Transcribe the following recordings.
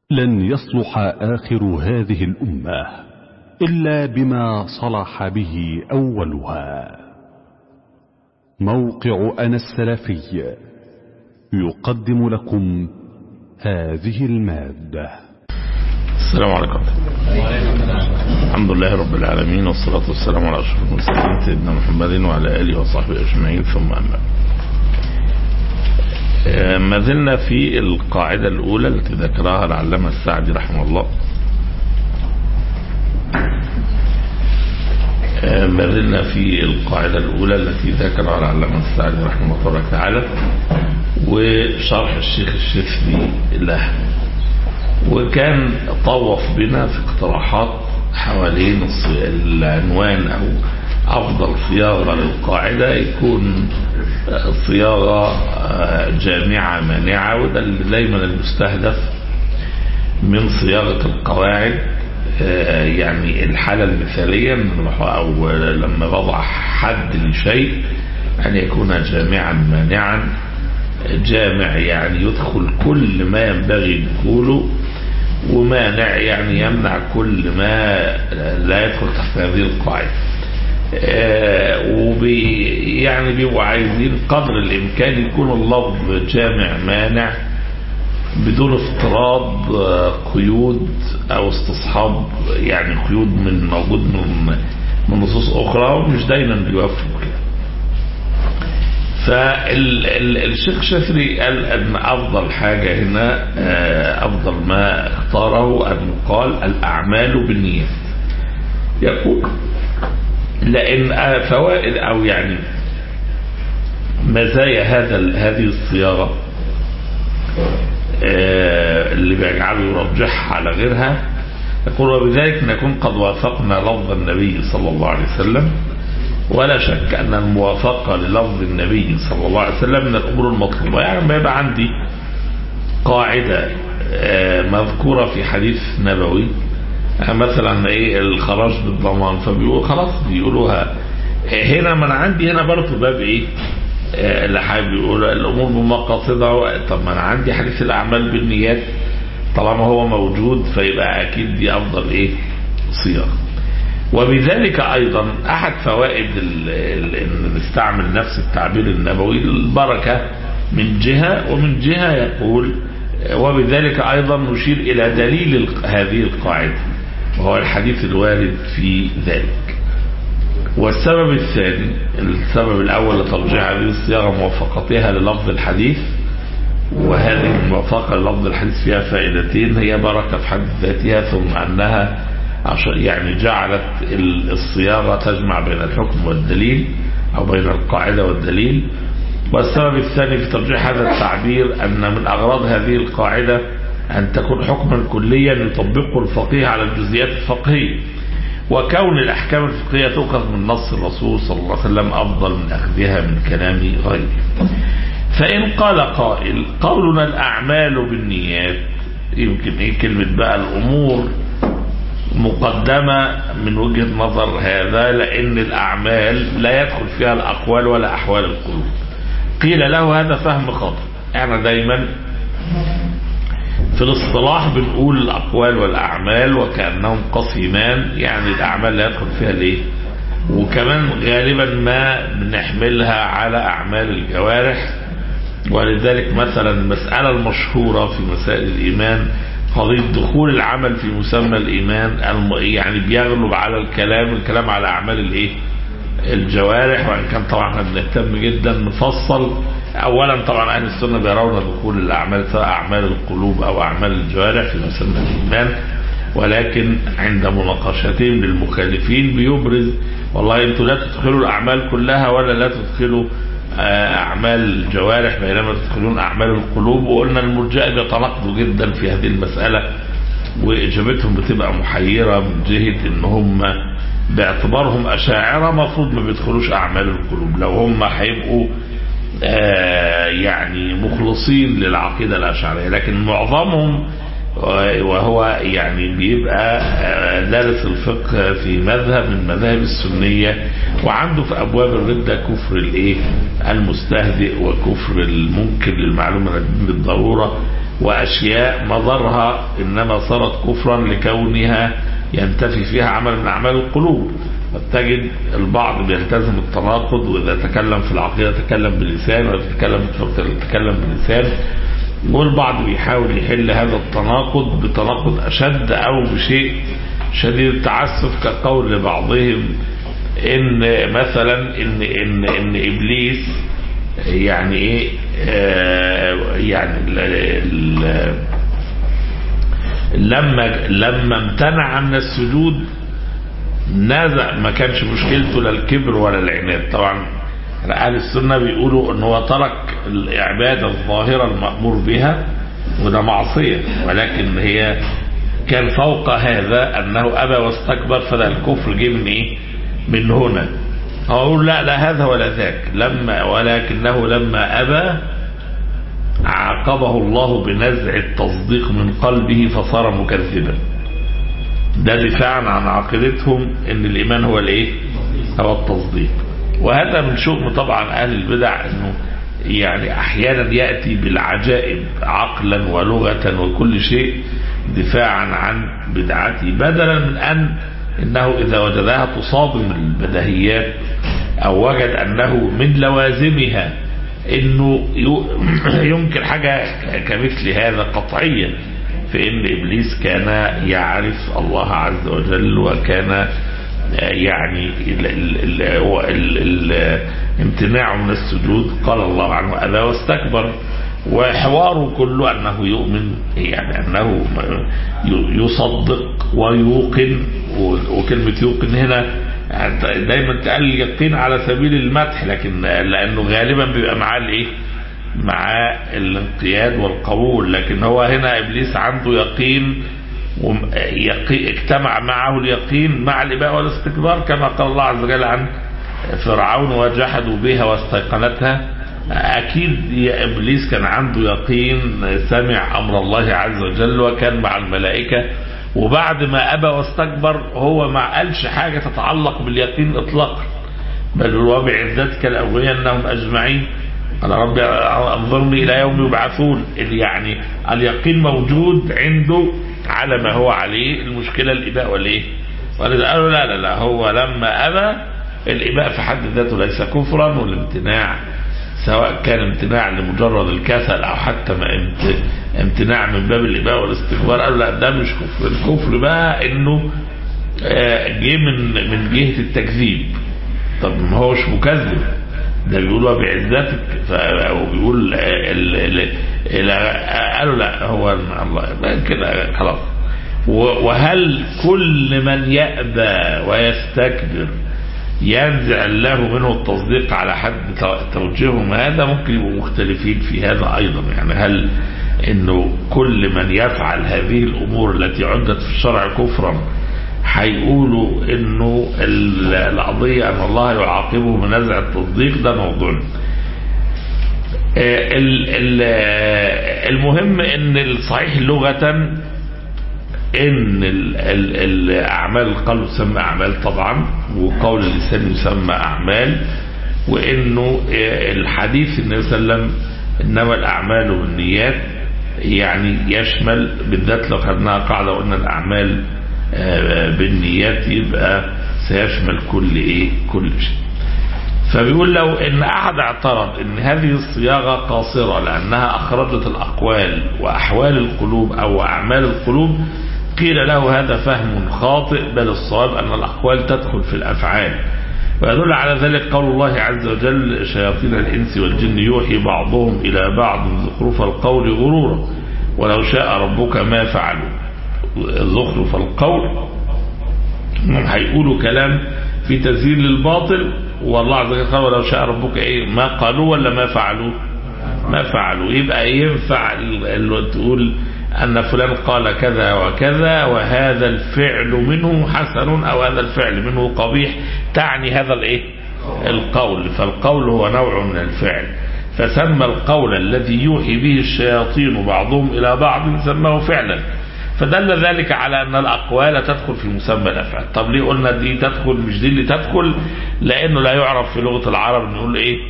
لن يصلح آخر هذه الأمة إلا بما صلح به أولها موقع أنا السلفي يقدم لكم هذه المادة السلام عليكم الحمد لله رب العالمين والصلاة والسلام على أشرف المرسلين سيدنا محمد وعلى آله وصحبه أجمعين ثم أما ما زلنا في القاعدة الأولى التي ذكرها العلامة السعدي رحمه الله ما زلنا في القاعدة الأولى التي ذكرها العلامة السعدي رحمه الله تعالى وشرح الشيخ الشفري لها وكان طوف بنا في اقتراحات حوالين العنوان أو أفضل صياغة للقاعدة يكون صياغة جامعة مانعة وده دايما المستهدف من صياغة القواعد يعني الحالة المثالية أو لما بضع حد لشيء أن يكون جامعا مانعا جامع يعني يدخل كل ما ينبغي دخوله ومانع يعني يمنع كل ما لا يدخل تحت هذه القاعدة وبي يعني بيبقوا عايزين قدر الإمكان يكون اللفظ جامع مانع بدون افتراض قيود أو استصحاب يعني قيود من موجود من من نصوص أخرى ومش دايما بيوفقوا كده فالشيخ شفري قال أن أفضل حاجة هنا أفضل ما اختاره أن يقال الأعمال بالنيات يقول لأن فوائد أو يعني مزايا هذا هذه الصياغة اللي بيجعله يرجحها على غيرها يقول وبذلك نكون قد وافقنا لفظ النبي صلى الله عليه وسلم ولا شك أن الموافقة للفظ النبي صلى الله عليه وسلم من الأمور المطلوبة يعني ما يبقى عندي قاعدة مذكورة في حديث نبوي مثلا ايه الخراج بالضمان فبيقولوا خلاص بيقولوها هنا من عندي هنا برضه باب ايه اللي حابب يقول الامور بمقاصدها طب ما انا عندي حديث الاعمال بالنيات طالما هو موجود فيبقى اكيد دي افضل ايه صياغه وبذلك ايضا احد فوائد ان نستعمل نفس التعبير النبوي البركه من جهه ومن جهه يقول وبذلك ايضا نشير الى دليل هذه القاعده وهو الحديث الوارد في ذلك والسبب الثاني السبب الأول لترجيح هذه الصياغة موافقتها للفظ الحديث وهذه الموافقة للفظ الحديث فيها فائدتين هي بركة في حد ذاتها ثم أنها يعني جعلت الصياغة تجمع بين الحكم والدليل أو بين القاعدة والدليل والسبب الثاني في ترجيح هذا التعبير أن من أغراض هذه القاعدة أن تكون حكما كليا يطبقه الفقيه على الجزئيات الفقهية وكون الأحكام الفقهية تؤخذ من نص الرسول صلى الله عليه وسلم أفضل من أخذها من كلام غيره فإن قال قائل قولنا الأعمال بالنيات يمكن إيه كلمة بقى الأمور مقدمة من وجهة نظر هذا لأن الأعمال لا يدخل فيها الأقوال ولا أحوال القلوب قيل له هذا فهم خاطئ احنا دايما في الاصطلاح بنقول الأقوال والأعمال وكأنهم قسيمان يعني الأعمال لا يدخل فيها ليه وكمان غالبا ما بنحملها على أعمال الجوارح ولذلك مثلا المسألة المشهورة في مسائل الإيمان قضية دخول العمل في مسمى الإيمان يعني بيغلب على الكلام الكلام على أعمال الإيه الجوارح وإن كان طبعا احنا بنهتم جدا نفصل أولا طبعا أهل السنة بيرون دخول الأعمال سواء أعمال القلوب أو أعمال الجوارح في مسمى الإيمان ولكن عند مناقشتهم للمخالفين بيبرز والله انتوا لا تدخلوا الأعمال كلها ولا لا تدخلوا أعمال الجوارح بينما تدخلون أعمال القلوب وقلنا المرجئة بيتناقضوا جدا في هذه المسألة وإجابتهم بتبقى محيرة من جهة إن هم باعتبارهم أشاعرة مفروض ما بيدخلوش أعمال القلوب لو هم هيبقوا يعني مخلصين للعقيدة الأشعرية لكن معظمهم وهو يعني بيبقى دارس الفقه في مذهب من مذاهب السنية وعنده في أبواب الردة كفر الإيه المستهزئ وكفر المنكر للمعلومة بالضرورة وأشياء مضرها إنما صارت كفرا لكونها ينتفي فيها عمل من أعمال القلوب تجد البعض بيلتزم التناقض وإذا تكلم في العقيدة تكلم باللسان وإذا تكلم في تكلم باللسان والبعض بيحاول يحل هذا التناقض بتناقض أشد أو بشيء شديد التعسف كقول لبعضهم إن مثلا إن إن إن إبليس يعني إيه آه يعني ال ال لما لما امتنع من السجود نازع ما كانش مشكلته لا الكبر ولا العناد طبعا اهل السنه بيقولوا ان هو ترك العباده الظاهره المامور بها وده معصيه ولكن هي كان فوق هذا انه ابى واستكبر فده الكفر جه من ايه؟ من هنا اقول لا لا هذا ولا ذاك لما ولكنه لما ابى عاقبه الله بنزع التصديق من قلبه فصار مكذبا ده دفاعا عن عقيدتهم ان الايمان هو الايه هو التصديق وهذا من شؤم طبعا اهل البدع انه يعني احيانا ياتي بالعجائب عقلا ولغه وكل شيء دفاعا عن بدعته بدلا من ان انه اذا وجدها تصادم البديهيات او وجد انه من لوازمها انه يمكن حاجه كمثل هذا قطعيا فإن إبليس كان يعرف الله عز وجل وكان يعني الامتناع من السجود قال الله عنه أبى واستكبر وحواره كله أنه يؤمن يعني أنه يصدق ويوقن وكلمة يوقن هنا دايما تقال اليقين على سبيل المدح لكن لأنه غالبا بيبقى معاه الإيه؟ مع الانقياد والقبول لكن هو هنا ابليس عنده يقين اجتمع معه اليقين مع الاباء والاستكبار كما قال الله عز وجل عن فرعون وجحدوا بها واستيقنتها اكيد يا ابليس كان عنده يقين سمع امر الله عز وجل وكان مع الملائكه وبعد ما ابى واستكبر هو ما قالش حاجه تتعلق باليقين اطلاقا بل هو بعزتك الاوليه انهم اجمعين قال رب انظرني الى يوم يبعثون يعني اليقين موجود عنده على ما هو عليه المشكله الاباء والايه؟ ولذا قالوا لا لا لا هو لما ابى الاباء في حد ذاته ليس كفرا والامتناع سواء كان امتناع لمجرد الكسل او حتى ما امتناع من باب الاباء والاستكبار قالوا لا ده مش كفر الكفر بقى انه جه من من جهه التكذيب طب ما هوش مكذب ده بيقولوا بعزتك وبيقول قالوا لا هو الله كده خلاص وهل كل من يأبى ويستكبر ينزع الله منه التصديق على حد توجيههم هذا ممكن يبقوا مختلفين في هذا ايضا يعني هل انه كل من يفعل هذه الامور التي عدت في الشرع كفرا هيقولوا انه القضيه ان الله يعاقبه بنزع التصديق ده موضوع المهم ان الصحيح لغه ان الاعمال القلب تسمى اعمال طبعا وقول اللسان يسمى اعمال وانه الحديث النبي صلى الله عليه وسلم انما الاعمال بالنيات يعني يشمل بالذات لو خدناها قاعده وقلنا الاعمال بالنيات يبقى سيشمل كل ايه كل شيء فبيقول لو ان احد اعترض ان هذه الصياغه قاصره لانها اخرجت الاقوال واحوال القلوب او اعمال القلوب قيل له هذا فهم خاطئ بل الصواب ان الاقوال تدخل في الافعال ويدل على ذلك قول الله عز وجل شياطين الانس والجن يوحي بعضهم الى بعض زخرف القول غرورا ولو شاء ربك ما فعلوا زخرف القول هم هيقولوا كلام في تزيين للباطل والله عز وجل قال ولو شاء ربك ايه ما قالوا ولا ما فعلوا ما فعلوا يبقى ينفع تقول ان فلان قال كذا وكذا وهذا الفعل منه حسن او هذا الفعل منه قبيح تعني هذا الايه القول فالقول هو نوع من الفعل فسمى القول الذي يوحي به الشياطين بعضهم الى بعض سماه فعلا فدل ذلك على ان الاقوال تدخل في مسمى الافعال طب ليه قلنا دي تدخل مش دي اللي تدخل لانه لا يعرف في لغه العرب نقول ايه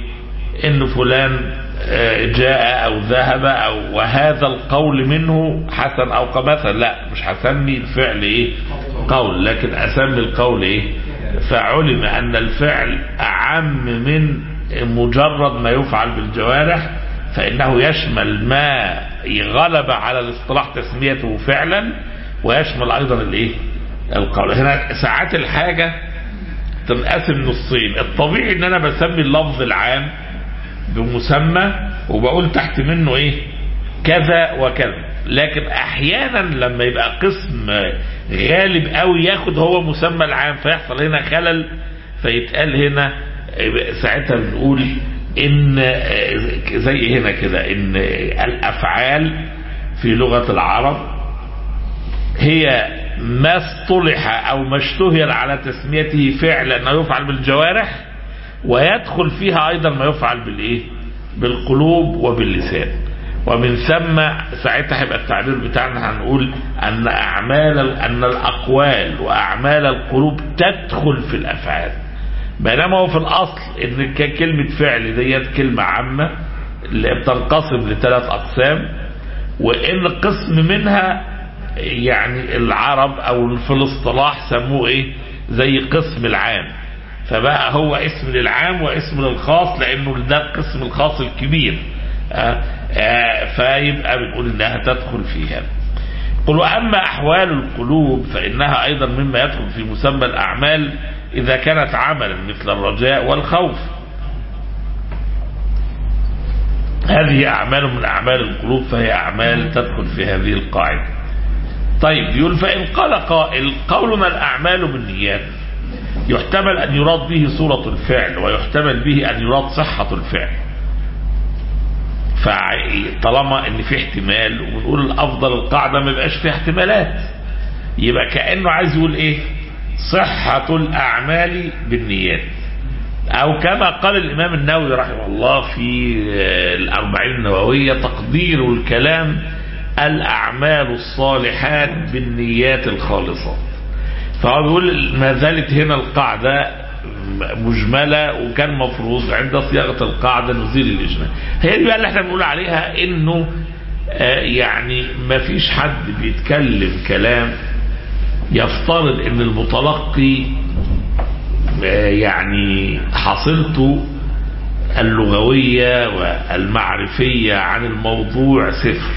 ان فلان جاء او ذهب او وهذا القول منه حسن او كمثل لا مش هسمي الفعل ايه قول لكن اسمي القول ايه فعلم ان الفعل اعم من مجرد ما يفعل بالجوارح فانه يشمل ما غلب على الاصطلاح تسميته فعلا ويشمل ايضا الايه القول هنا ساعات الحاجة تنقسم نصين الطبيعي ان انا بسمي اللفظ العام بمسمى وبقول تحت منه ايه كذا وكذا لكن احيانا لما يبقى قسم غالب قوي ياخد هو مسمى العام فيحصل هنا خلل فيتقال هنا ساعتها بنقول ان زي هنا كده ان الافعال في لغة العرب هي ما اصطلح او ما اشتهر على تسميته فعل انه يفعل بالجوارح ويدخل فيها ايضا ما يفعل بالايه بالقلوب وباللسان ومن ثم ساعتها هيبقى التعبير بتاعنا هنقول ان اعمال ان الاقوال واعمال القلوب تدخل في الافعال بينما هو في الاصل ان كلمه فعل ديت كلمه عامه اللي بتنقسم لثلاث اقسام وان قسم منها يعني العرب او في الاصطلاح سموه ايه زي قسم العام فبقى هو اسم للعام واسم للخاص لانه ده القسم الخاص الكبير آآ آآ فيبقى بنقول انها تدخل فيها قل واما احوال القلوب فانها ايضا مما يدخل في مسمى الاعمال اذا كانت عملا مثل الرجاء والخوف هذه اعمال من اعمال القلوب فهي اعمال تدخل في هذه القاعده طيب يقول فإن قال قائل قولنا الأعمال بالنيات يحتمل أن يراد به صورة الفعل ويحتمل به أن يراد صحة الفعل فطالما ان في احتمال وبنقول الافضل القاعده ما يبقاش فيها احتمالات يبقى كانه عايز يقول ايه صحه الاعمال بالنيات او كما قال الامام النووي رحمه الله في الاربعين النوويه تقدير الكلام الأعمال الصالحات بالنيات الخالصات فهو بيقول ما زالت هنا القاعدة مجملة وكان مفروض عند صياغة القاعدة نزيل الإجمال هي دي بقى اللي احنا بنقول عليها انه آه يعني ما فيش حد بيتكلم كلام يفترض ان المتلقي آه يعني حصيلته اللغوية والمعرفية عن الموضوع صفر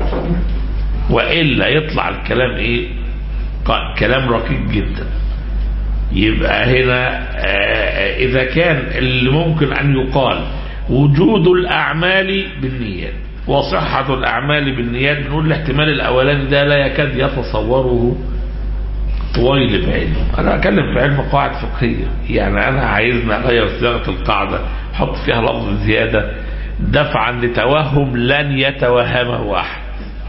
وإلا يطلع الكلام إيه كلام رقيق جدا يبقى هنا إذا كان اللي ممكن أن يقال وجود الأعمال بالنيات وصحة الأعمال بالنيات بنقول الاحتمال الأولاني ده لا يكاد يتصوره طويل بعلم أنا أتكلم في علم قواعد فقهية يعني أنا عايزنا أغير صياغة القاعدة حط فيها لفظ زيادة دفعا لتوهم لن يتوهمه أحد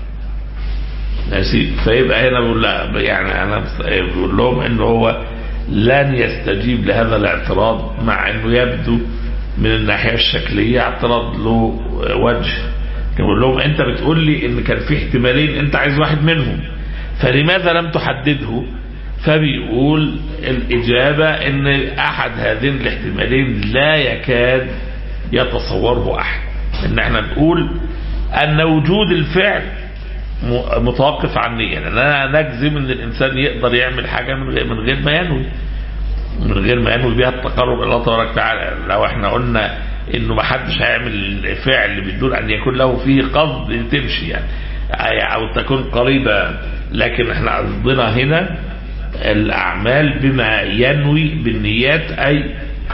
ماشي فيبقى هنا بقول لا يعني انا بقول لهم انه هو لن يستجيب لهذا الاعتراض مع انه يبدو من الناحيه الشكليه اعتراض له وجه بقول لهم انت بتقول لي ان كان في احتمالين انت عايز واحد منهم فلماذا لم تحدده فبيقول الاجابه ان احد هذين الاحتمالين لا يكاد يتصوره احد ان احنا نقول ان وجود الفعل متوقف عن نية لأننا نجزم ان الانسان يقدر يعمل حاجة من غير, من غير ما ينوي من غير ما ينوي بها التقرب الى الله تبارك وتعالى لو احنا قلنا انه ما حدش هيعمل فعل بدون ان يكون له فيه قصد تمشي يعني او تكون قريبة لكن احنا قصدنا هنا الاعمال بما ينوي بالنيات اي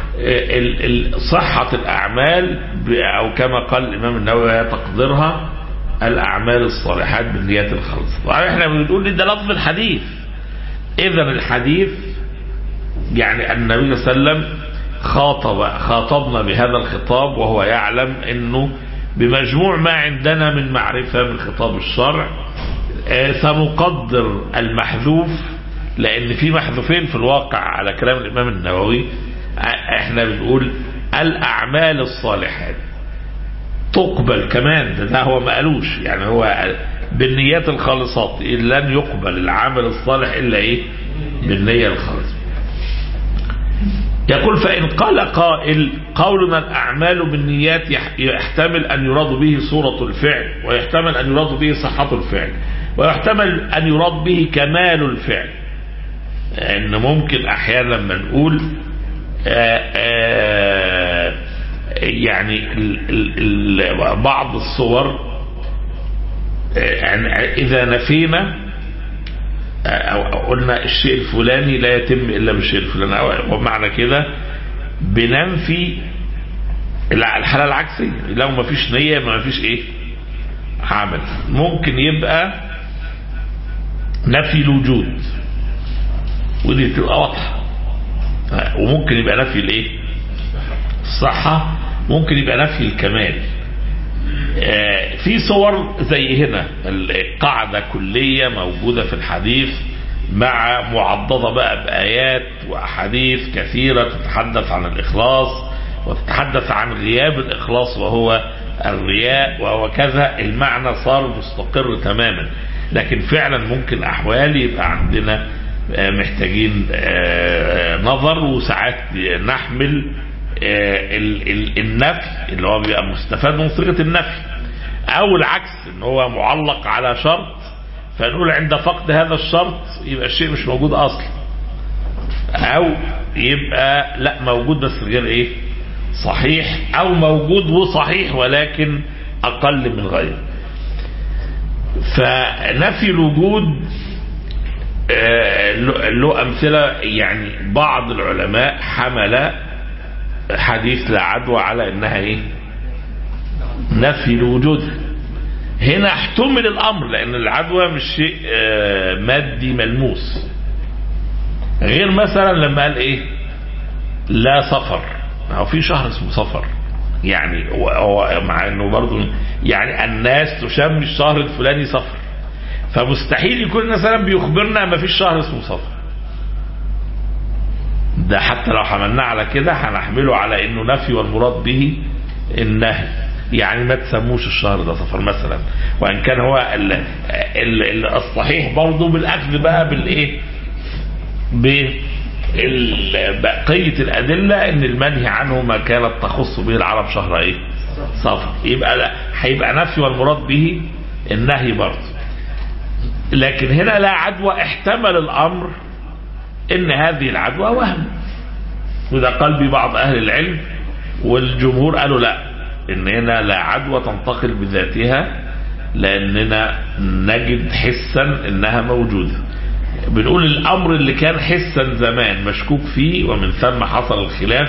صحة الاعمال او كما قال الامام النووي تقديرها الأعمال الصالحات بالنيات الخالصة طبعا احنا بنقول ده لفظ الحديث إذا الحديث يعني النبي صلى الله عليه وسلم خاطب خاطبنا بهذا الخطاب وهو يعلم انه بمجموع ما عندنا من معرفة من خطاب الشرع اه سنقدر المحذوف لان في محذوفين في الواقع على كلام الامام النووي احنا بنقول الاعمال الصالحات تقبل كمان ده, ده هو ما قالوش يعني هو بالنيات الخالصات لن يقبل العمل الصالح الا ايه بالنية الخالصة يقول فإن قال قائل قولنا الأعمال بالنيات يحتمل أن يراد به صورة الفعل ويحتمل أن يراد به صحة الفعل ويحتمل أن يراد به كمال الفعل ان ممكن احيانا لما نقول آآ آآ يعني ال ال ال بعض الصور يعني اذا نفينا او قلنا الشيء الفلاني لا يتم الا بالشيء الفلاني ومعنى كده بننفي الحالة العكسية لو ما فيش نية ما فيش ايه عمل ممكن يبقى نفي الوجود ودي تبقى واضحة وممكن يبقى نفي الايه الصحة ممكن يبقى نفي الكمال في صور زي هنا قاعدة كلية موجودة في الحديث مع معضدة بقى بآيات وأحاديث كثيرة تتحدث عن الإخلاص وتتحدث عن غياب الإخلاص وهو الرياء وهو كذا المعنى صار مستقر تماما لكن فعلا ممكن أحوال يبقى عندنا محتاجين نظر وساعات نحمل النفي اللي هو بيبقى مستفاد من صيغه النفي او العكس ان هو معلق على شرط فنقول عند فقد هذا الشرط يبقى الشيء مش موجود اصلا او يبقى لا موجود بس غير ايه صحيح او موجود وصحيح ولكن اقل من غيره فنفي الوجود له أمثلة يعني بعض العلماء حمل حديث لا عدوى على انها ايه نفي الوجود هنا احتمل الامر لان العدوى مش شيء مادي ملموس غير مثلا لما قال ايه لا سفر هو في شهر اسمه سفر يعني هو مع انه برضه يعني الناس تشم الشهر الفلاني سفر فمستحيل يكون مثلا بيخبرنا ما فيش شهر اسمه صفر ده حتى لو حملناه على كده هنحمله على انه نفي والمراد به النهي يعني ما تسموش الشهر ده صفر مثلا وان كان هو ال ال الصحيح برضه بالاخذ بقى بالايه بقية الأدلة إن المنهي عنه ما كانت تخص به العرب شهر إيه؟ صفر يبقى لا هيبقى نفي والمراد به النهي برضه لكن هنا لا عدوى احتمل الامر ان هذه العدوى وهم وده قال بي بعض اهل العلم والجمهور قالوا لا ان هنا لا عدوى تنتقل بذاتها لاننا نجد حسا انها موجوده بنقول الامر اللي كان حسا زمان مشكوك فيه ومن ثم حصل الخلاف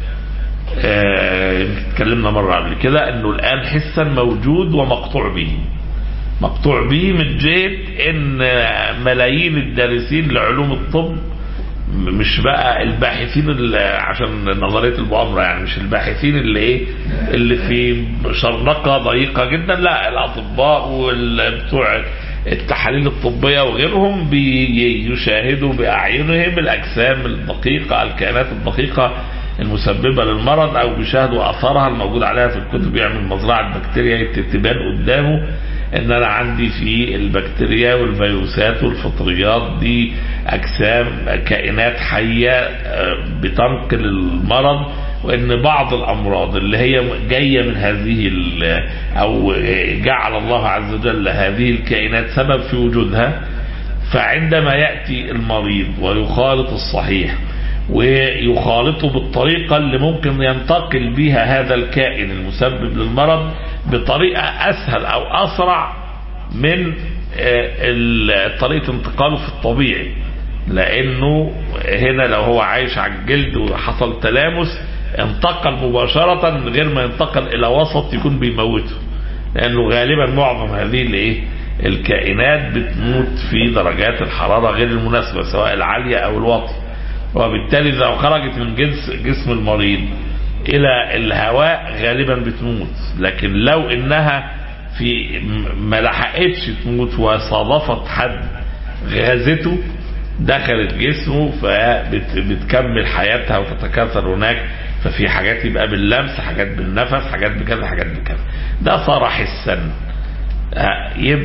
اه اتكلمنا مره قبل كده انه الان حسا موجود ومقطوع به مقطوع به من جهة ان ملايين الدارسين لعلوم الطب مش بقى الباحثين اللي عشان نظريه المؤامره يعني مش الباحثين اللي ايه اللي في شرنقه ضيقه جدا لا الاطباء وبتوع التحاليل الطبيه وغيرهم بيشاهدوا باعينهم الاجسام الدقيقه الكائنات الدقيقه المسببه للمرض او بيشاهدوا اثارها الموجود عليها في الكتب يعمل مزرعه بكتيريا تبان قدامه ان انا عندي في البكتيريا والفيروسات والفطريات دي اجسام كائنات حيه بتنقل المرض وان بعض الامراض اللي هي جايه من هذه او جعل الله عز وجل هذه الكائنات سبب في وجودها فعندما ياتي المريض ويخالط الصحيح ويخالطه بالطريقة اللي ممكن ينتقل بها هذا الكائن المسبب للمرض بطريقة أسهل أو أسرع من طريقة انتقاله في الطبيعي لأنه هنا لو هو عايش على الجلد وحصل تلامس انتقل مباشرة من غير ما ينتقل إلى وسط يكون بيموته لأنه غالبا معظم هذه الايه الكائنات بتموت في درجات الحرارة غير المناسبة سواء العالية أو الواطية وبالتالي لو خرجت من جنس جسم المريض الى الهواء غالبا بتموت لكن لو انها في ما لحقتش تموت وصادفت حد غازته دخلت جسمه فبتكمل حياتها وتتكاثر هناك ففي حاجات يبقى باللمس حاجات بالنفس حاجات بكذا حاجات بكذا ده صار حسا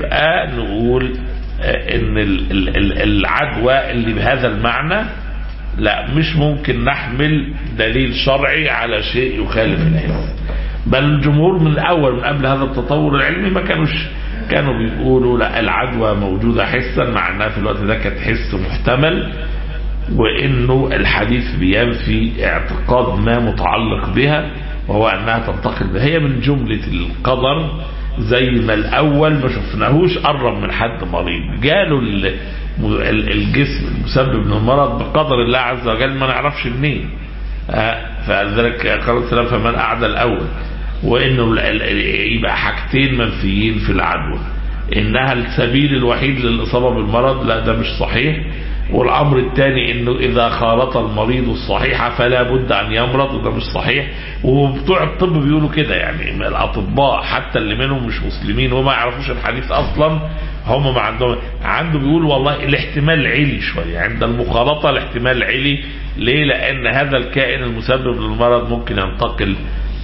يبقى نقول ان العدوى اللي بهذا المعنى لا مش ممكن نحمل دليل شرعي على شيء يخالف الحس بل الجمهور من الاول من قبل هذا التطور العلمي ما كانوش كانوا بيقولوا لا العدوى موجودة حسا مع انها في الوقت ده كانت حس محتمل وانه الحديث بينفي اعتقاد ما متعلق بها وهو انها تنتقل بها هي من جملة القدر زي ما الاول ما شفناهوش قرب من حد مريض جاله الجسم المسبب للمرض بقدر الله عز وجل ما نعرفش منين فلذلك قال السلام فمن اعدى الاول وانه يبقى حاجتين منفيين في العدوى انها السبيل الوحيد للاصابه بالمرض لا ده مش صحيح والامر الثاني انه اذا خالط المريض الصحيح فلا بد ان يمرض وده مش صحيح وبتوع الطب بيقولوا كده يعني الاطباء حتى اللي منهم مش مسلمين وما يعرفوش الحديث اصلا هم ما عندهم عنده بيقول والله الاحتمال عالي شويه عند المخالطه الاحتمال عالي ليه لان هذا الكائن المسبب للمرض ممكن ينتقل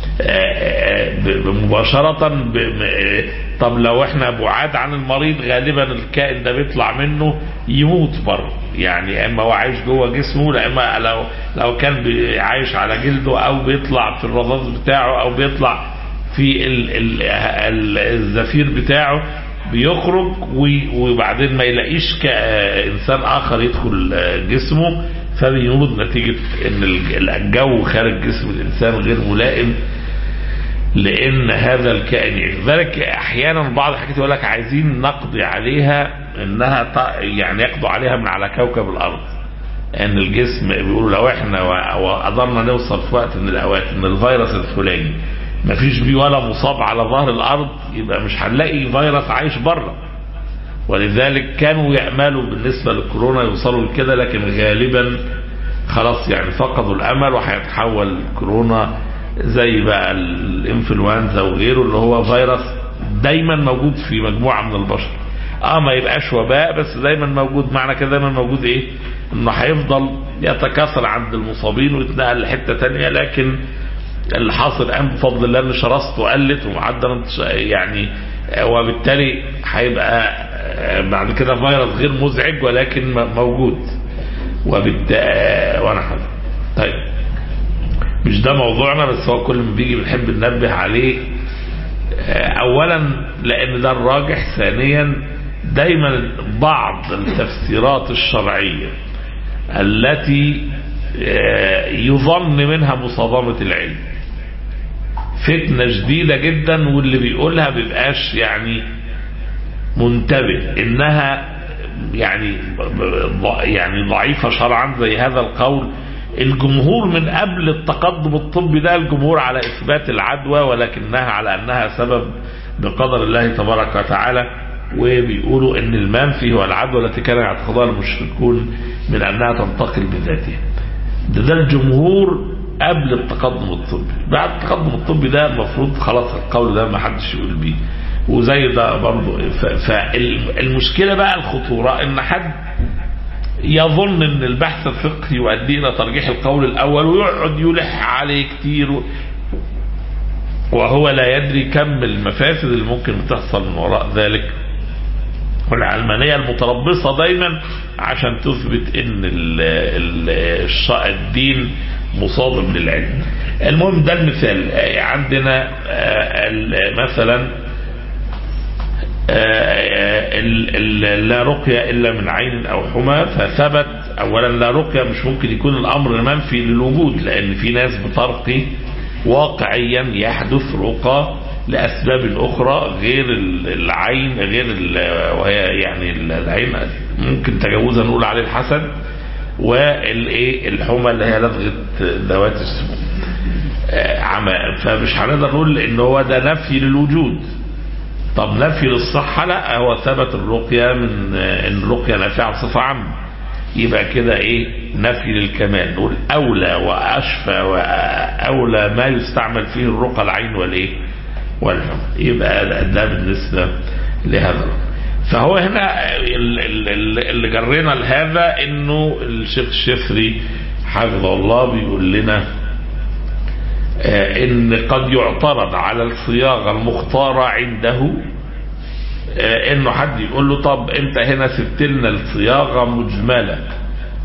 مباشرة طب لو احنا بعاد عن المريض غالبا الكائن ده بيطلع منه يموت بره يعني اما هو عايش جوه جسمه لا اما لو لو كان عايش على جلده او بيطلع في الرذاذ بتاعه او بيطلع في ال ال ال الزفير بتاعه بيخرج وبعدين ما يلاقيش كإنسان آخر يدخل جسمه فبيموت نتيجة ان الجو خارج جسم الإنسان غير ملائم لان هذا الكائن يعيش ذلك احيانا بعض الحاجات يقول لك عايزين نقضي عليها انها يعني يقضوا عليها من على كوكب الارض ان الجسم بيقولوا لو احنا وقدرنا نوصل في وقت من الاوقات ان الفيروس الفلاني ما فيش بيه ولا مصاب على ظهر الارض يبقى مش هنلاقي فيروس عايش بره ولذلك كانوا يأملوا بالنسبة للكورونا يوصلوا لكده لكن غالبا خلاص يعني فقدوا الامل وهيتحول كورونا زي بقى الانفلونزا وغيره اللي هو فيروس دايما موجود في مجموعة من البشر اه ما يبقاش وباء بس دايما موجود معنى كده دايما موجود ايه انه هيفضل يتكاثر عند المصابين ويتنقل لحتة تانية لكن اللي حاصل الان بفضل الله ان شراسته قلت ومعدل يعني وبالتالي هيبقى بعد كده فيروس غير مزعج ولكن موجود وبالتالي وانا حاجة. طيب مش ده موضوعنا بس هو كل ما بيجي بنحب ننبه عليه اولا لان ده الراجح ثانيا دايما بعض التفسيرات الشرعية التي يظن منها مصادمة العلم فتنة جديدة جدا واللي بيقولها بيبقاش يعني منتبه انها يعني يعني ضعيفة شرعا زي هذا القول الجمهور من قبل التقدم الطبي ده الجمهور على اثبات العدوى ولكنها على انها سبب بقدر الله تبارك وتعالى وبيقولوا ان المنفي هو العدوى التي كان يعتقدها المشركون من انها تنتقل بذاتها ده, ده الجمهور قبل التقدم الطبي بعد التقدم الطبي ده المفروض خلاص القول ده ما حدش يقول بيه وزي ده برضه فالمشكلة بقى الخطورة ان حد يظن ان البحث الفقهي يؤدي الى ترجيح القول الاول ويقعد يلح عليه كتير وهو لا يدري كم المفاسد اللي ممكن تحصل من وراء ذلك والعلمانية المتربصة دايما عشان تثبت ان ال ال الدين مصادم للعلم المهم ده المثال عندنا مثلا لا رقية إلا من عين أو حمى فثبت أولا لا رقية مش ممكن يكون الأمر منفي للوجود لأن في ناس بترقي واقعيا يحدث رقى لأسباب أخرى غير العين غير وهي يعني العين ممكن تجاوزا نقول عليه الحسد والايه الحمى اللي هي لدغه ذوات السموم عمى فمش هنقدر نقول ان هو ده نفي للوجود طب نفي للصحة لا هو ثبت الرقية من ان الرقية نافعة بصفة عامة يبقى كده ايه نفي للكمال نقول اولى واشفى واولى ما يستعمل فيه الرقى العين والايه والحمى يبقى ده بالنسبة لهذا فهو هنا اللي جرينا لهذا انه الشيخ الشفري حفظه الله بيقول لنا ان قد يعترض على الصياغة المختارة عنده انه حد يقول له طب انت هنا سبت لنا الصياغة مجملة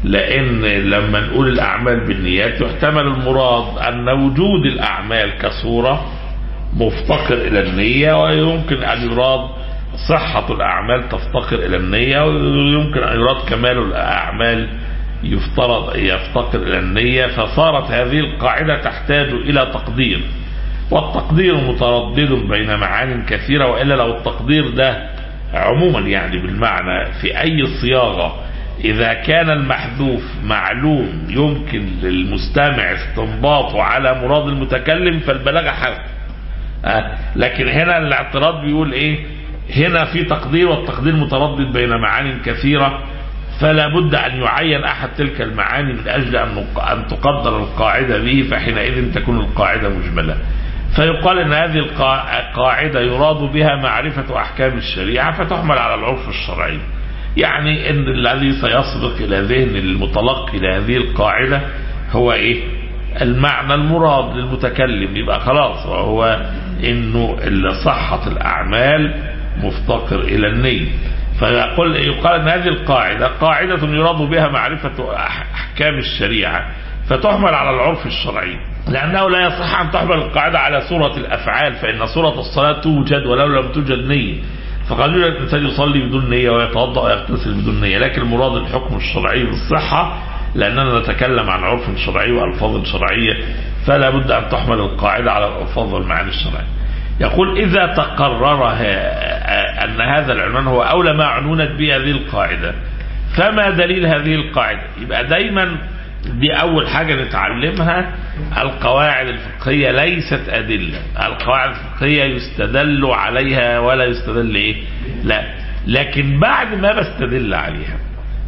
لان لما نقول الاعمال بالنيات يحتمل المراد ان وجود الاعمال كصورة مفتقر الى النية ويمكن ان يراد صحة الاعمال تفتقر الى النية ويمكن ان يراد كمال الاعمال يفترض يفتقر الى النية فصارت هذه القاعدة تحتاج الى تقدير والتقدير متردد بين معان كثيرة وإلا لو التقدير ده عموما يعني بالمعنى في أي صياغة إذا كان المحذوف معلوم يمكن للمستمع استنباطه على مراد المتكلم فالبلاغة حذف آه لكن هنا الاعتراض بيقول إيه هنا في تقدير والتقدير متردد بين معان كثيرة فلا بد أن يعين أحد تلك المعاني من أجل أن تقدر القاعدة به فحينئذ تكون القاعدة مجملة فيقال ان هذه القاعدة يراد بها معرفة احكام الشريعة فتحمل على العرف الشرعي يعني ان الذي سيسبق الى ذهن المتلقي لهذه القاعدة هو ايه المعنى المراد للمتكلم يبقى خلاص وهو انه صحة الاعمال مفتقر الى النية فيقول يقال ان هذه القاعدة قاعدة يراد بها معرفة احكام الشريعة فتحمل على العرف الشرعي لأنه لا يصح أن تحمل القاعدة على صورة الأفعال فإن صورة الصلاة توجد ولو لم توجد نية فقد يوجد الإنسان يصلي بدون نية ويتوضأ ويغتسل بدون نية لكن المراد الحكم الشرعي بالصحة لأننا نتكلم عن عرف شرعي وألفاظ شرعية فلا بد أن تحمل القاعدة على الألفاظ والمعاني الشرعية يقول إذا تقرر أن هذا العنوان هو أولى ما عنونت به هذه القاعدة فما دليل هذه القاعدة يبقى دايما دي أول حاجة نتعلمها القواعد الفقهية ليست أدلة القواعد الفقهية يستدل عليها ولا يستدل إيه لا لكن بعد ما بستدل عليها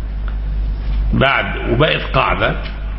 بعد وبقت قاعدة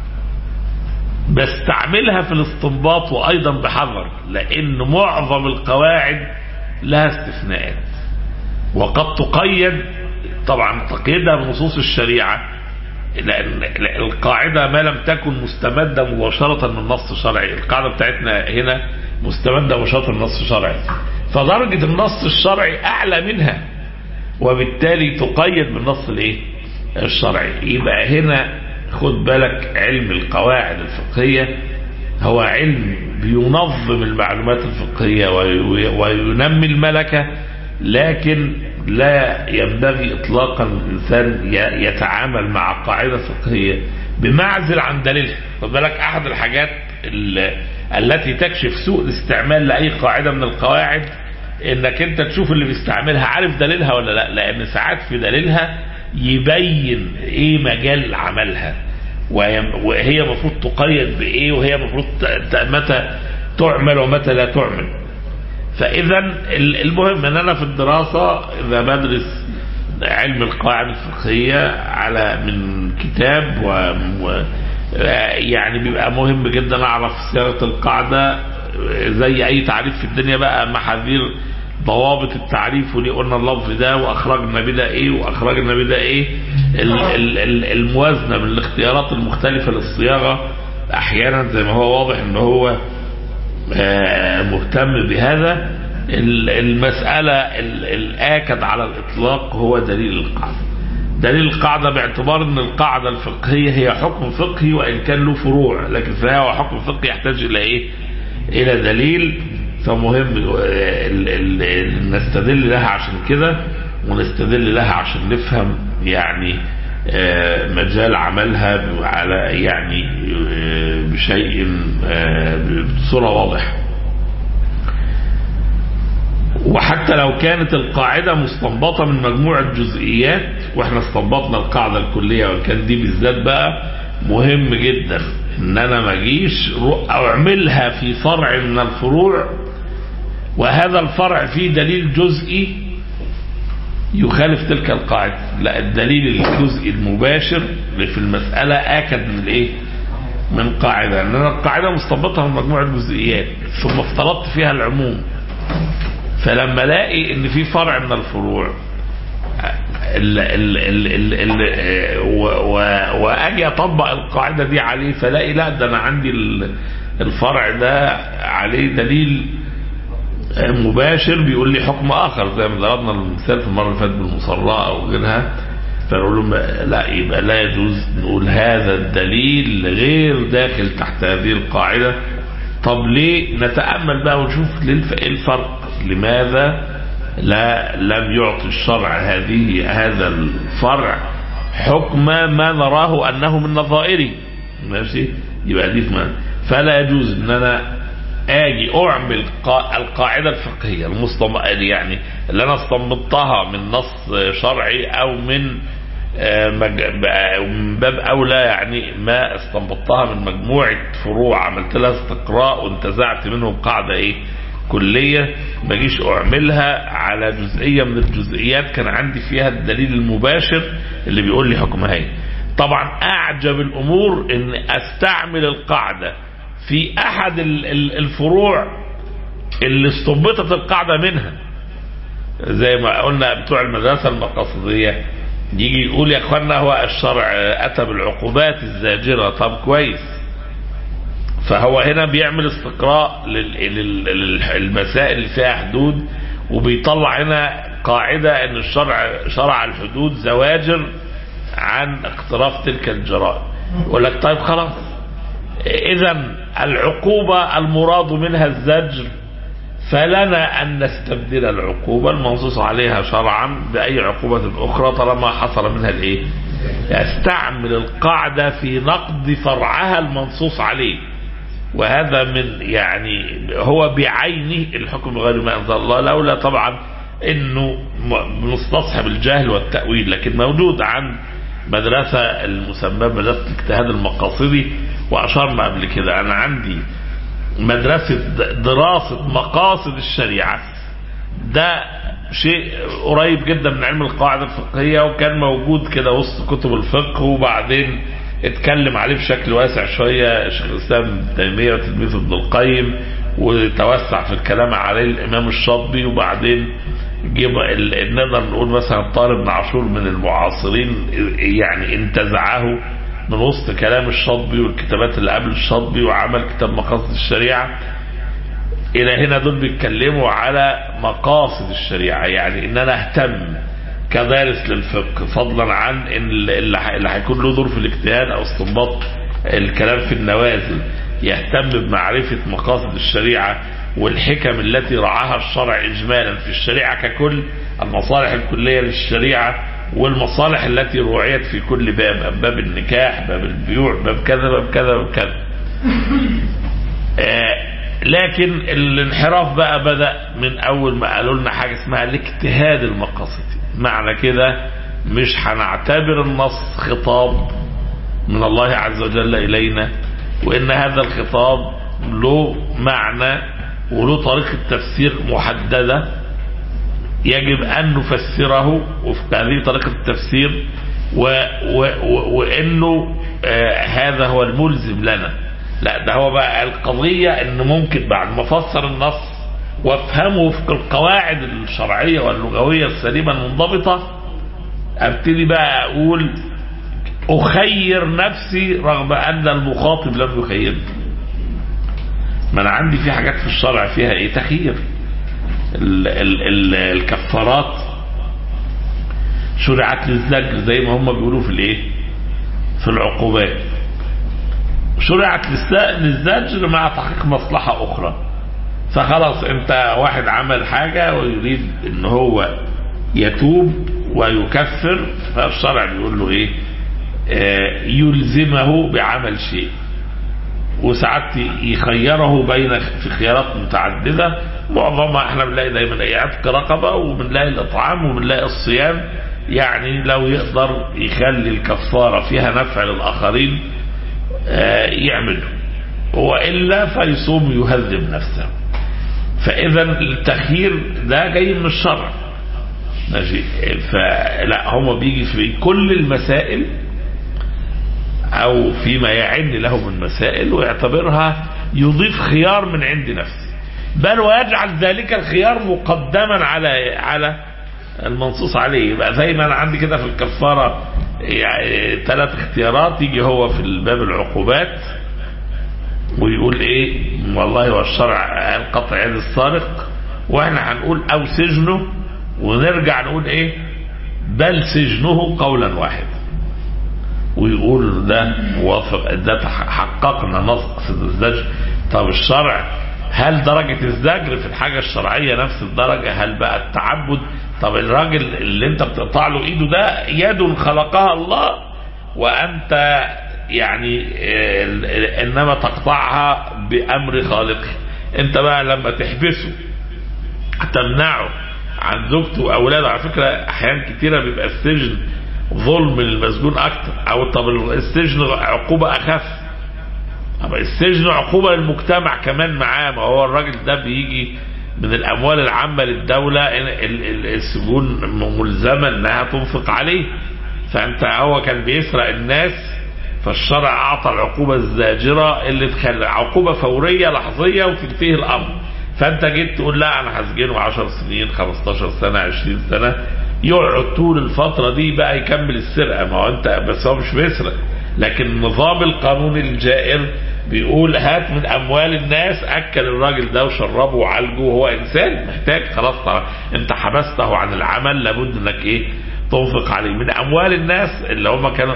بستعملها في الاستنباط وأيضا بحذر لأن معظم القواعد لها استثناءات وقد تقيد طبعا تقييدها بنصوص الشريعة لأن القاعدة ما لم تكن مستمدة مباشرة من نص شرعي القاعدة بتاعتنا هنا مستمدة مباشرة من نص شرعي فدرجة النص الشرعي أعلى منها وبالتالي تقيد بالنص الايه الشرعي يبقى هنا خد بالك علم القواعد الفقهية هو علم بينظم المعلومات الفقهية وينمي الملكة لكن لا ينبغي اطلاقا الانسان يتعامل مع قاعده فقهيه بمعزل عن دليلها خد بالك احد الحاجات التي تكشف سوء الاستعمال لاي قاعده من القواعد انك انت تشوف اللي بيستعملها عارف دليلها ولا لا لان ساعات في دليلها يبين ايه مجال عملها وهي المفروض تقيد بايه وهي المفروض متى تعمل ومتى لا تعمل فاذا المهم ان انا في الدراسة اذا بدرس علم القواعد الفقهية على من كتاب و, و يعني بيبقى مهم جدا اعرف صياغة القاعدة زي اي تعريف في الدنيا بقى محاذير ضوابط التعريف وليه قلنا اللفظ ده واخرجنا بده ايه واخرجنا بده ايه الموازنة من الاختيارات المختلفة للصياغة احيانا زي ما هو واضح ان هو مهتم بهذا المسألة الآكد على الإطلاق هو دليل القاعدة دليل القاعدة باعتبار أن القاعدة الفقهية هي حكم فقهي وإن كان له فروع لكن فهو حكم فقهي يحتاج إلى إيه إلى دليل فمهم نستدل لها عشان كده ونستدل لها عشان نفهم يعني مجال عملها على يعني بشيء بصورة واضحة وحتى لو كانت القاعدة مستنبطة من مجموعة جزئيات واحنا استنبطنا القاعدة الكلية وكان دي بالذات بقى مهم جدا ان انا ما اجيش اعملها في فرع من الفروع وهذا الفرع فيه دليل جزئي يخالف تلك القاعدة لا الدليل الجزئي المباشر في المسألة آكد من الايه من قاعدة لأن القاعدة مستنبطة من مجموعة جزئيات ثم افترضت فيها العموم فلما الاقي ان في فرع من الفروع ال ال ال ال ال واجي اطبق القاعده دي عليه فلاقي لا ده انا عندي الفرع ده عليه دليل مباشر بيقول لي حكم اخر زي ما ضربنا المثال في المره اللي فاتت بالمصراء او غيرها فنقول لهم لا يبقى لا يجوز نقول هذا الدليل غير داخل تحت هذه القاعدة طب ليه نتأمل بقى ونشوف ليه الفرق لماذا لا لم يعطي الشرع هذه هذا الفرع حكم ما نراه أنه من نظائره ماشي يبقى دي فلا يجوز ان انا اجي اعمل القاعدة الفقهية المصطم... يعني اللي انا استنبطتها من نص شرعي او من من باب اولى يعني ما استنبطتها من مجموعة فروع عملت لها استقراء وانتزعت منهم قاعدة ايه كلية ما جيش اعملها على جزئية من الجزئيات كان عندي فيها الدليل المباشر اللي بيقول لي حكمها ايه طبعا اعجب الامور ان استعمل القاعدة في احد الفروع اللي استنبطت القاعدة منها زي ما قلنا بتوع المدرسة المقاصدية يجي يقول يا اخوانا هو الشرع اتى بالعقوبات الزاجرة طب كويس فهو هنا بيعمل استقراء للمسائل اللي فيها حدود وبيطلع هنا قاعدة ان الشرع شرع الحدود زواجر عن اقتراف تلك الجرائم يقول لك طيب خلاص اذا العقوبة المراد منها الزجر فلنا أن نستبدل العقوبة المنصوص عليها شرعا بأي عقوبة أخرى طالما حصل منها الإيه يستعمل القاعدة في نقد فرعها المنصوص عليه وهذا من يعني هو بعينه الحكم غير ما أنزل الله لولا طبعا انه مستصحب الجهل والتأويل لكن موجود عن مدرسة المسمى مدرسة الاجتهاد المقاصدي وأشرنا قبل كده أنا عندي مدرسة دراسة مقاصد الشريعة ده شيء قريب جدا من علم القواعد الفقهية وكان موجود كده وسط كتب الفقه وبعدين اتكلم عليه بشكل واسع شوية شيخ الإسلام ابن تيمية وتلميذ ابن القيم وتوسع في الكلام عليه الإمام الشاطبي وبعدين جيب نقدر نقول مثلا طارق بن عاشور من المعاصرين يعني انتزعه من وسط كلام الشاطبي والكتابات اللي قبل الشاطبي وعمل كتاب مقاصد الشريعة الى هنا دول بيتكلموا على مقاصد الشريعة يعني ان انا اهتم كدارس للفقه فضلا عن ان اللي هيكون له دور في الاجتهاد او استنباط الكلام في النوازل يهتم بمعرفة مقاصد الشريعة والحكم التي رعاها الشرع اجمالا في الشريعة ككل المصالح الكلية للشريعة والمصالح التي روعيت في كل باب باب النكاح باب البيوع باب كذا باب كذا باب كذا آه لكن الانحراف بقى بدأ من أول ما قالوا لنا حاجة اسمها الاجتهاد المقاصدي معنى كده مش هنعتبر النص خطاب من الله عز وجل إلينا وإن هذا الخطاب له معنى وله طريقة تفسير محددة يجب أن نفسره وفق هذه طريقة التفسير و و و وإنه آه هذا هو الملزم لنا لا ده هو بقى القضية إنه ممكن بعد ما فسر النص وافهمه وفق القواعد الشرعية واللغوية السليمة المنضبطة ابتدي بقى أقول أخير نفسي رغم أن المخاطب لم يخيرني ما أنا عندي في حاجات في الشرع فيها إيه تخيير ال ال ال الكفارات شرعت للزجر زي ما هم بيقولوا في الايه في العقوبات شرعت للزجر مع تحقيق مصلحة اخرى فخلاص انت واحد عمل حاجة ويريد ان هو يتوب ويكفر فالشرع بيقول له ايه آه يلزمه بعمل شيء وساعات يخيره بين في خيارات متعددة معظمها احنا بنلاقي دايما ايه عتق رقبة وبنلاقي الاطعام وبنلاقي الصيام يعني لو يقدر يخلي الكفارة فيها نفع للآخرين اه يعمله وإلا فيصوم يهذب نفسه فإذا التخيير ده جاي من الشرع ماشي فلا هو بيجي في كل المسائل او فيما يعن له من مسائل ويعتبرها يضيف خيار من عند نفسه بل ويجعل ذلك الخيار مقدما على على المنصوص عليه يبقى زي ما انا عندي كده في الكفاره يعني ثلاث اختيارات يجي هو في الباب العقوبات ويقول ايه والله هو الشرع قال قطع يد السارق واحنا هنقول او سجنه ونرجع نقول ايه بل سجنه قولا واحدا ويقول ده موافق ده حققنا نص الزجر طب الشرع هل درجة الزجر في الحاجة الشرعية نفس الدرجة هل بقى التعبد طب الراجل اللي انت بتقطع له ايده ده يد خلقها الله وانت يعني انما تقطعها بامر خالقه انت بقى لما تحبسه تمنعه عن زوجته واولاده على فكره احيان كتيره بيبقى السجن ظلم للمسجون اكتر او طب السجن عقوبه اخف طب السجن عقوبه للمجتمع كمان معاه ما هو الراجل ده بيجي من الاموال العامه للدوله السجون ملزمه انها تنفق عليه فانت هو كان بيسرق الناس فالشرع اعطى العقوبه الزاجره اللي تخلي عقوبه فوريه لحظيه وتنتهي الامر فانت جيت تقول لا انا هسجنه 10 سنين 15 سنه 20 سنه يقعد طول الفتره دي بقى يكمل السرقه ما هو انت بس هو مش بيسرق لكن النظام القانوني الجائر بيقول هات من اموال الناس اكل الراجل ده وشربه وعالجه وهو انسان محتاج خلاص طبعا. انت حبسته عن العمل لابد انك ايه تنفق عليه من اموال الناس اللي هم كانوا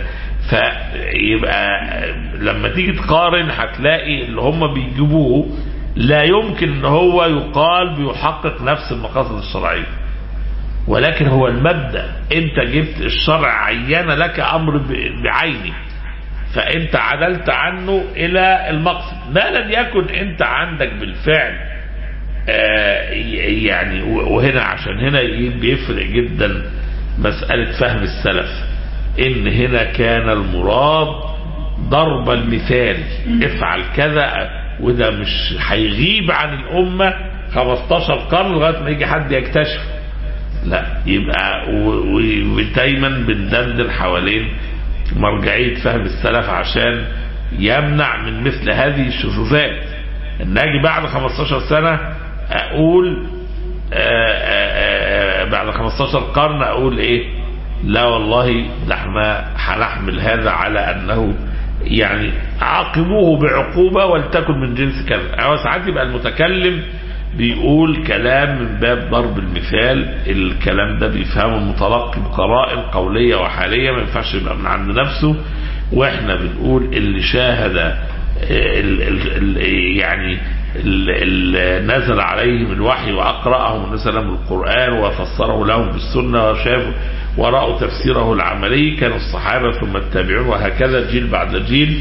فيبقى لما تيجي تقارن هتلاقي اللي هم بيجيبوه لا يمكن ان هو يقال بيحقق نفس المقاصد الشرعيه ولكن هو المبدا انت جبت الشرع عين لك امر بعينه فانت عدلت عنه الى المقصد ما لم يكن انت عندك بالفعل آه يعني وهنا عشان هنا بيفرق جدا مسألة فهم السلف ان هنا كان المراد ضرب المثال افعل كذا وده مش هيغيب عن الامة 15 قرن لغاية ما يجي حد يكتشف لا يبقى ودايما بندندن حوالين مرجعية فهم السلف عشان يمنع من مثل هذه الشذوذات ان اجي بعد 15 سنة اقول آآ آآ بعد 15 قرن اقول ايه لا والله ده احنا هنحمل هذا على انه يعني عاقبوه بعقوبة ولتكن من جنس كذا او ساعات يبقى المتكلم بيقول كلام من باب ضرب المثال الكلام ده بيفهمه المتلقي بقرائن قولية وحالية ما ينفعش يبقى من عند نفسه واحنا بنقول اللي شاهد ال ال ال يعني ال نزل عليهم الوحي وأقرأهم ونزل لهم القرآن وفسره لهم بالسنة وشافوا ورأوا تفسيره العملي كانوا الصحابة ثم التابعون وهكذا جيل بعد جيل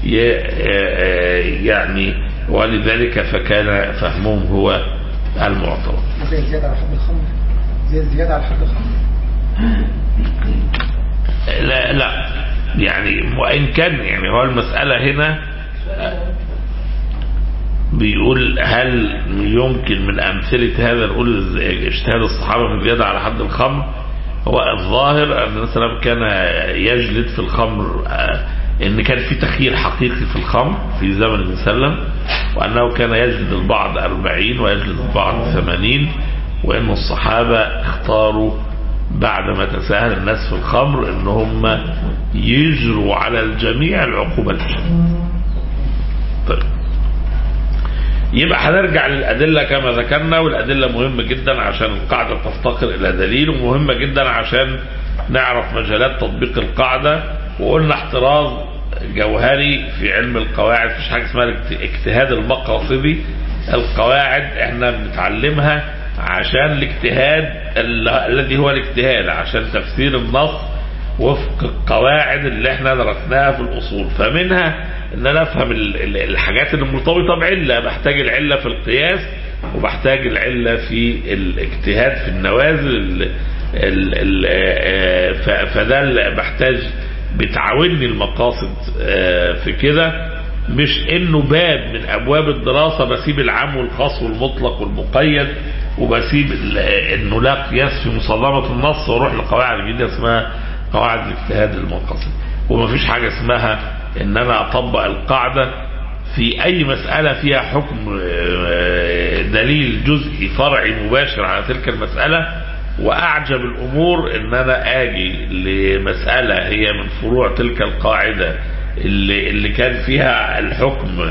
يعني ولذلك فكان فهمهم هو المعتبر زي الزيادة على حد الخمر زي الزيادة على حد الخمر لا لا يعني وإن كان يعني هو المسألة هنا بيقول هل يمكن من أمثلة هذا نقول اجتهاد الصحابة في الزيادة على حد الخمر هو الظاهر أن النبي كان يجلد في الخمر ان كان في تخيير حقيقي في الخمر في زمن النبي صلى الله عليه وسلم وانه كان يجلد البعض أربعين ويجلد البعض ثمانين وان الصحابة اختاروا بعد ما تساهل الناس في الخمر ان هم يجروا على الجميع العقوبة الجنة طيب يبقى هنرجع للأدلة كما ذكرنا والأدلة مهمة جدا عشان القاعدة تفتقر إلى دليل ومهمة جدا عشان نعرف مجالات تطبيق القاعدة وقلنا احتراز جوهري في علم القواعد مفيش حاجة اسمها الاجتهاد المقاصدي القواعد احنا بنتعلمها عشان الاجتهاد الذي هو الاجتهاد عشان تفسير النص وفق القواعد اللي احنا درسناها في الاصول فمنها ان انا افهم الحاجات اللي مرتبطه بعله بحتاج العله في القياس وبحتاج العله في الاجتهاد في النوازل ال ال ال فده اللي بحتاج بتعاوني المقاصد في كده مش انه باب من ابواب الدراسه بسيب العام والخاص والمطلق والمقيد وبسيب انه لا قياس في مصادمه النص واروح لقواعد جديده اسمها قواعد الاجتهاد المنقسم ومفيش حاجه اسمها ان انا اطبق القاعده في اي مساله فيها حكم دليل جزئي فرعي مباشر على تلك المساله واعجب الامور ان انا اجي لمساله هي من فروع تلك القاعده اللي اللي كان فيها الحكم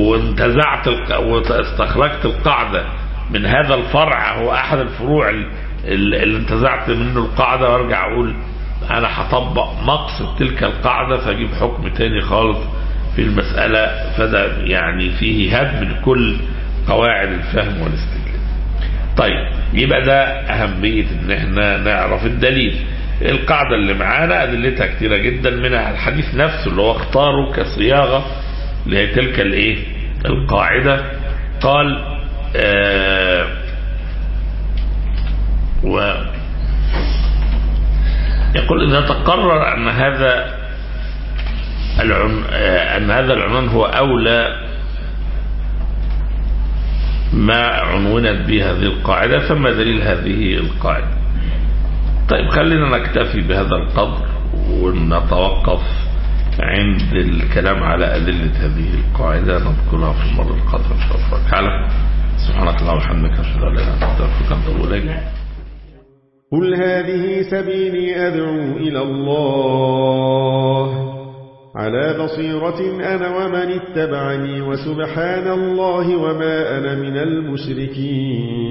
وانتزعت واستخرجت القاعده من هذا الفرع هو احد الفروع اللي انتزعت منه القاعدة وارجع اقول انا هطبق مقصد تلك القاعدة فاجيب حكم تاني خالص في المسألة فده يعني فيه هدم لكل قواعد الفهم والاستدلال طيب يبقى ده أهمية إن احنا نعرف الدليل القاعدة اللي معانا أدلتها كتيرة جدا منها الحديث نفسه اللي هو اختاره كصياغة لتلك الايه القاعدة قال آه و يقول إذا تقرر أن هذا العن... أن هذا العنوان هو أولى ما عنونت به هذه القاعدة فما دليل هذه القاعدة طيب خلينا نكتفي بهذا القدر ونتوقف عند الكلام على أدلة هذه القاعدة نذكرها في المرة القادمة إن شاء الله تعالى سبحانك اللهم وبحمدك أشهد أن لا إله إلا أنت أستغفرك وأتوب إليك قل هذه سبيلي أدعو إلى الله على بصيرة أنا ومن اتبعني وسبحان الله وما أنا من المشركين